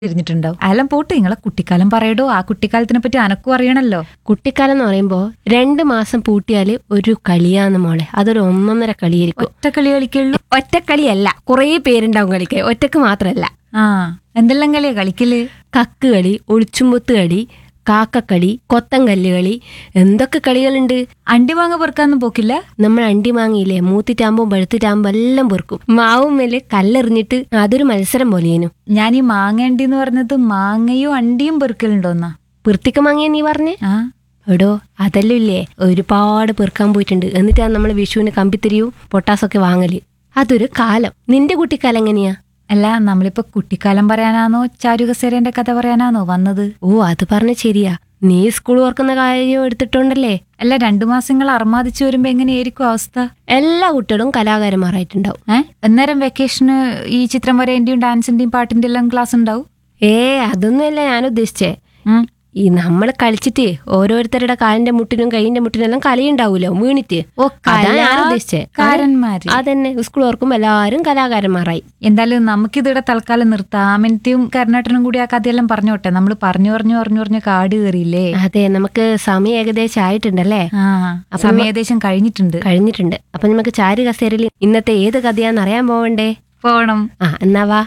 തിരിഞ്ഞിട്ടുണ്ടാവും അതെല്ലാം പോട്ട് നിങ്ങളെ കുട്ടിക്കാലം പറയടോ ആ കുട്ടിക്കാലത്തിനെ പറ്റി അനക്കും അറിയണല്ലോ കുട്ടിക്കാലം എന്ന് പറയുമ്പോൾ രണ്ട് മാസം പൂട്ടിയാല് ഒരു കളിയാന്ന് മോളെ അതൊരു ഒന്നൊന്നര കളിയായിരിക്കും ഒറ്റ കളി കളിക്കുള്ളൂ ഒറ്റക്കളിയല്ല കുറേ പേരുണ്ടാവും കളിക്കാൻ ഒറ്റക്ക് മാത്രമല്ല ആ എന്തെല്ലാം കളിയാ കളിക്കല് കക്ക് കളി ഒളിച്ചുമ്പൊത്ത് കളി കാക്കക്കളി കൊത്തങ്കല്ല് കളി എന്തൊക്കെ കളികളുണ്ട് അണ്ടി മാങ്ങ പെറുക്കാന്നും പോക്കില്ല നമ്മൾ അണ്ടി മാങ്ങിയില്ലേ മൂത്തിട്ടാകുമ്പോൾ പഴുത്തിട്ടാകുമ്പോൾ എല്ലാം പൊറുക്കും മാവും മേലെ കല്ലെറിഞ്ഞിട്ട് അതൊരു മത്സരം പോലെയേനു ഞാൻ ഈ മാങ്ങ അണ്ടി എന്ന് പറഞ്ഞത് മാങ്ങയും അണ്ടിയും പെറുക്കലുണ്ടോന്നാ വൃത്തിക്ക മാങ്ങിയ നീ പറഞ്ഞേ ആ എടോ അതെല്ലാം ഇല്ലേ ഒരുപാട് പെറുക്കാൻ പോയിട്ടുണ്ട് എന്നിട്ടാണ് നമ്മൾ വിഷുവിന് കമ്പിത്തിരിയും പൊട്ടാസൊക്കെ വാങ്ങല് അതൊരു കാലം നിന്റെ കുട്ടിക്കാലം എങ്ങനെയാ അല്ല നമ്മളിപ്പോ കുട്ടിക്കാലം പറയാനാണോ ചാരുകസേരന്റെ കഥ പറയാനാണോ വന്നത് ഓ അത് പറഞ്ഞ ശരിയാ നീ സ്കൂൾ ഓർക്കുന്ന കാര്യം എടുത്തിട്ടുണ്ടല്ലേ അല്ല രണ്ടു മാസങ്ങൾ അർമാദിച്ചു വരുമ്പോ എങ്ങനെയായിരിക്കും അവസ്ഥ എല്ലാ കുട്ടികളും കലാകാരന്മാരായിട്ടുണ്ടാവും ഏ അന്നേരം വെക്കേഷന് ഈ ചിത്രം വരേന്റെയും ഡാൻസിന്റെയും പാട്ടിന്റെ എല്ലാം ക്ലാസ് ഉണ്ടാവും ഏ അതൊന്നുമല്ല ഞാൻ ഉദ്ദേശിച്ചേ ഉം. ഈ നമ്മൾ കളിച്ചിട്ട് ഓരോരുത്തരുടെ കാലിന്റെ മുട്ടിനും കൈയിന്റെ മുട്ടിനും എല്ലാം കളിയുണ്ടാവൂലോ വീണിട്ട് ഓ, അതാ ഞാൻ ഉദ്ദേശിച്ചേ കലാകാരന്മാര്. അതന്നെ സ്കൂൾ ഓർക്കുമ്പോ എല്ലാരും കലാകാരന്മാരായി എന്തായാലും നമുക്കിതിവിടെ തൽക്കാലം നിർത്താം അമിനത്തെയും കരുണാട്ടനും കൂടി ആ കഥയെല്ലാം പറഞ്ഞോട്ടെ നമ്മൾ പറഞ്ഞു പറഞ്ഞു പറഞ്ഞു പറഞ്ഞു കാട് കയറിയില്ലേ അതെ നമുക്ക് സമയം ഏകദേശം ആയിട്ടുണ്ടല്ലേ ആ സമയം ഏകദേശം കഴിഞ്ഞിട്ടുണ്ട് കഴിഞ്ഞിട്ടുണ്ട് അപ്പൊ നമുക്ക് ചാരു കസേരയിൽ ഇന്നത്തെ ഏത് കഥയാന്ന് അറിയാൻ പോവണ്ടേ പോണം ആ എന്നാ വാ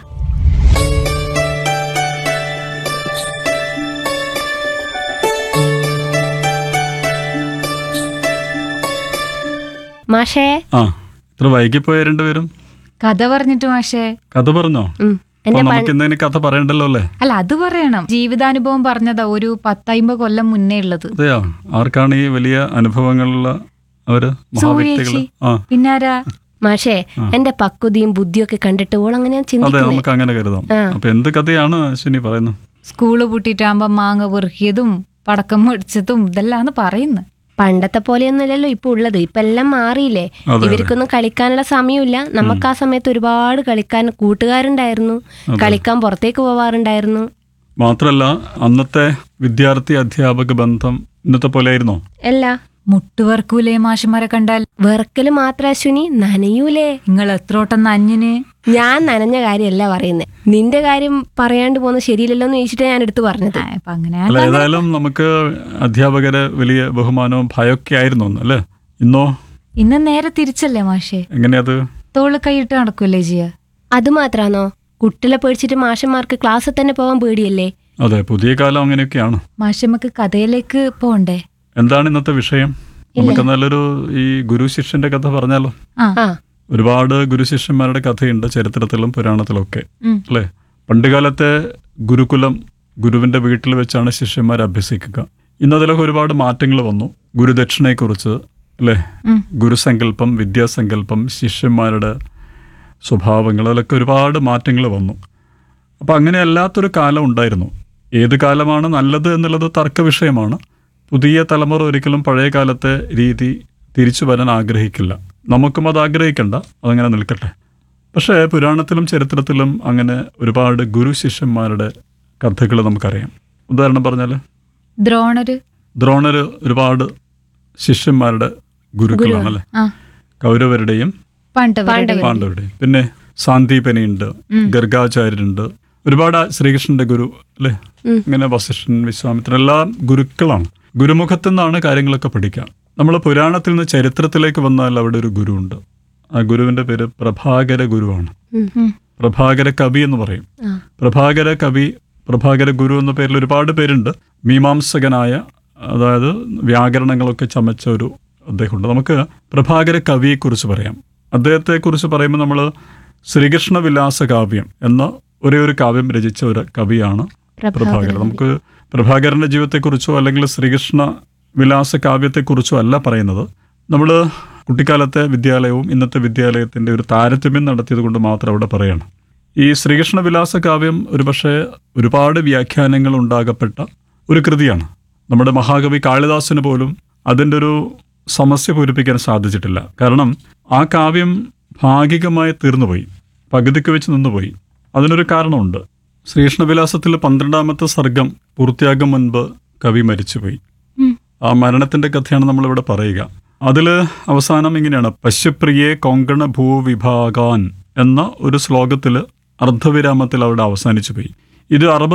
മാഷേ ആ ഇത്ര വൈകിപ്പോയ രണ്ടുപേരും കഥ പറഞ്ഞിട്ട് മാഷേ കഥ പറഞ്ഞോ ഉം. അപ്പൊ നമുക്ക് എന്തെങ്കിലും കഥ പറയണ്ടല്ലോ അല്ലേ അല്ല അത് പറയണം ജീവിതാനുഭവം പറഞ്ഞതാ ഒരു പത്തൈമ്പത് കൊല്ലം മുന്നേ ഉള്ളത് അതെയോ ആർക്കാണ് ഈ വലിയ അനുഭവങ്ങളുള്ള അവര് മഹാവ്യക്തികള് സൂര്യേച്ചി ആ പിന്നാരാ മാഷേ എന്റെ പക്വതയും ബുദ്ധിയൊക്കെ കണ്ടിട്ട് ഓൾ അങ്ങനെ അതെ ചിന്തിക്കുന്നത് നമുക്ക് അങ്ങനെ കരുതാം അപ്പൊ എന്ത് കഥയാണ് അശ്വിനി പറയുന്നത് സ്കൂള് പൂട്ടിയിട്ടാകുമ്പോ മാങ്ങ പെറുക്കിയതും പടക്കം മേടിച്ചതും ഇതെല്ലാന്ന് പറയുന്നത് പണ്ടത്തെ പോലെയൊന്നുമല്ലല്ലോ ഇപ്പൊ ഉള്ളത് ഇപ്പൊ എല്ലാം മാറിയില്ലേ അതെ. ഇവർക്കൊന്നും കളിക്കാനുള്ള സമയമില്ല നമുക്ക് ആ സമയത്ത് ഒരുപാട് കളിക്കാൻ കൂട്ടുകാരുണ്ടായിരുന്നു കളിക്കാൻ പുറത്തേക്ക് പോവാറുണ്ടായിരുന്നു മാത്രല്ല അന്നത്തെ വിദ്യാർത്ഥി അധ്യാപക ബന്ധം ഇന്നത്തെ പോലെ ആയിരുന്നോ അല്ല മുട്ടുവർക്കൂലേ മാഷന്മാരെ കണ്ടാൽ വെറുക്കല് മാത്ര അശ്വിനി നനയൂലേ നിങ്ങൾ എത്രോട്ടം നഞ്ഞിന് ഞാൻ നനഞ്ഞ കാര്യമല്ല പറയുന്നത് നിന്റെ കാര്യം പറയാണ്ട് പോകുന്നത് ശരിയില്ലല്ലോ എന്ന് ചോദിച്ചിട്ട് ഞാൻ എടുത്തു പറഞ്ഞത് ആ, ഇപ്പൊ അങ്ങനെ അല്ല ഏതായാലും നമുക്ക് അധ്യാപകരെ വലിയ ബഹുമാനവും ഭയമൊക്കെ ആയിരുന്നു അന്ന് അല്ലേ ഇന്നോ ഇന്ന് നേരെ തിരിച്ചല്ലേ മാഷേ എങ്ങനെയത് തോള് കൈയിട്ട് നടക്കൂലേ ജിയ അത് മാത്രാണോ കുട്ടികളെ പേടിച്ചിട്ട് മാഷന്മാർക്ക് ക്ലാസ്സിൽ തന്നെ പോകാൻ പേടിയല്ലേ അതെ പുതിയ കാലം അങ്ങനെയൊക്കെയാണ് മാഷമ്മക്ക് കഥയിലേക്ക് പോണ്ടേ എന്താണ് ഇന്നത്തെ വിഷയം നമുക്ക് നല്ലൊരു ഈ ഗുരു ശിഷ്യന്റെ കഥ പറഞ്ഞാലോ ആ ആ ഒരുപാട് ഗുരുശിഷ്യന്മാരുടെ കഥയുണ്ട് ചരിത്രത്തിലും പുരാണത്തിലും ഒക്കെ ഉം. അല്ലേ പണ്ടുകാലത്തെ ഗുരുകുലം ഗുരുവിന്റെ വീട്ടിൽ വെച്ചാണ് ശിഷ്യന്മാർ അഭ്യസിക്കുക ഇന്നതിലൊക്കെ ഒരുപാട് മാറ്റങ്ങൾ വന്നു ഗുരുദക്ഷിണയെക്കുറിച്ച് അല്ലേ ഉം. ഗുരുസങ്കല്പം വിദ്യാസങ്കല്പം ശിഷ്യന്മാരുടെ സ്വഭാവങ്ങൾ അതിലൊക്കെ ഒരുപാട് മാറ്റങ്ങൾ വന്നു അപ്പം അങ്ങനെ അല്ലാത്തൊരു കാലം ഉണ്ടായിരുന്നു ഏത് കാലമാണ് നല്ലത് എന്നുള്ളത് തർക്ക വിഷയമാണ് പുതിയ തലമുറ ഒരിക്കലും പഴയ കാലത്തെ രീതി തിരിച്ചു വരാൻ ആഗ്രഹിക്കില്ല നമുക്കും അത് ആഗ്രഹിക്കണ്ട അതങ്ങനെ നിൽക്കട്ടെ പക്ഷേ പുരാണത്തിലും ചരിത്രത്തിലും അങ്ങനെ ഒരുപാട് ഗുരു ശിഷ്യന്മാരുടെ കഥകൾ നമുക്കറിയാം ഉദാഹരണം പറഞ്ഞാൽ ദ്രോണര് ദ്രോണര് ഒരുപാട് ശിഷ്യന്മാരുടെ ഗുരുക്കളാണ് അല്ലേ ആ കൗരവരുടെയും പാണ്ഡവരുടെ പാണ്ഡവരുടെയും പിന്നെ സാന്ദീപനിയുണ്ട് ഗർഗാചാര്യരുണ്ട് ഒരുപാട് ശ്രീകൃഷ്ണന്റെ ഗുരു അല്ലേ ഇങ്ങനെ വസിഷ്ഠൻ വിശ്വാമിത്രൻ എല്ലാം ഗുരുക്കളാണ് ഗുരുമുഖത്തു നിന്നാണ് കാര്യങ്ങളൊക്കെ പഠിക്കുക നമ്മൾ പുരാണത്തിൽ നിന്ന് ചരിത്രത്തിലേക്ക് വന്നാൽ അവിടെ ഒരു ഗുരുവുണ്ട് ആ ഗുരുവിന്റെ പേര് പ്രഭാകര ഗുരുവാണ് ഉം. പ്രഭാകര കവി എന്ന് പറയും ആ. പ്രഭാകര കവി പ്രഭാകര ഗുരു എന്ന പേരിൽ ഒരുപാട് പേരുണ്ട് മീമാംസകനായ അതായത് വ്യാകരണങ്ങളൊക്കെ ചമച്ച ഒരു അദ്ദേഹമുണ്ട് നമുക്ക് പ്രഭാകര കവിയെക്കുറിച്ച് പറയാം അദ്ദേഹത്തെക്കുറിച്ച് പറയുമ്പോൾ നമ്മൾ ശ്രീകൃഷ്ണ വിലാസ കാവ്യം എന്ന ഒരേ ഒരു കാവ്യം രചിച്ച ഒരു കവിയാണ് പ്രഭാകരൻ നമുക്ക് പ്രഭാകരന്റെ ജീവിതത്തെക്കുറിച്ചോ അല്ലെങ്കിൽ ശ്രീകൃഷ്ണ വിലാസ കാവ്യത്തെക്കുറിച്ചോ അല്ല പറയുന്നത് നമ്മൾ കുട്ടിക്കാലത്തെ വിദ്യാലയവും ഇന്നത്തെ വിദ്യാലയത്തിന്റെ ഒരു താരതമ്യം നടത്തിയത് കൊണ്ട് മാത്രം അവിടെ പറയണം ഈ ശ്രീകൃഷ്ണ വിലാസ കാവ്യം ഒരുപക്ഷെ ഒരുപാട് വ്യാഖ്യാനങ്ങൾ ഉണ്ടാകപ്പെട്ട ഒരു കൃതിയാണ് നമ്മുടെ മഹാകവി കാളിദാസന് പോലും അതിൻ്റെ ഒരു സമസ്യ പൂരിപ്പിക്കാൻ സാധിച്ചിട്ടില്ല കാരണം ആ കാവ്യം ഭാഗികമായി തീർന്നുപോയി പകുതിക്ക് വെച്ച് നിന്നുപോയി അതിനൊരു കാരണമുണ്ട് ശ്രീകൃഷ്ണവിലാസത്തിൽ പന്ത്രണ്ടാമത്തെ സർഗം പൂർത്തിയാകും മുൻപ് കവി മരിച്ചുപോയി ഉം. ആ മരണത്തിന്റെ കഥയാണ് നമ്മളിവിടെ പറയുക അതിൽ അവസാനം ഇങ്ങനെയാണ് പശ്യപ്രിയെ കൊങ്കണ ഭൂവിഭാഗാൻ എന്ന ഒരു ശ്ലോകത്തിൽ അർദ്ധവിരാമത്തിൽ അവിടെ അവസാനിച്ചു പോയി ഇത് അറുപത്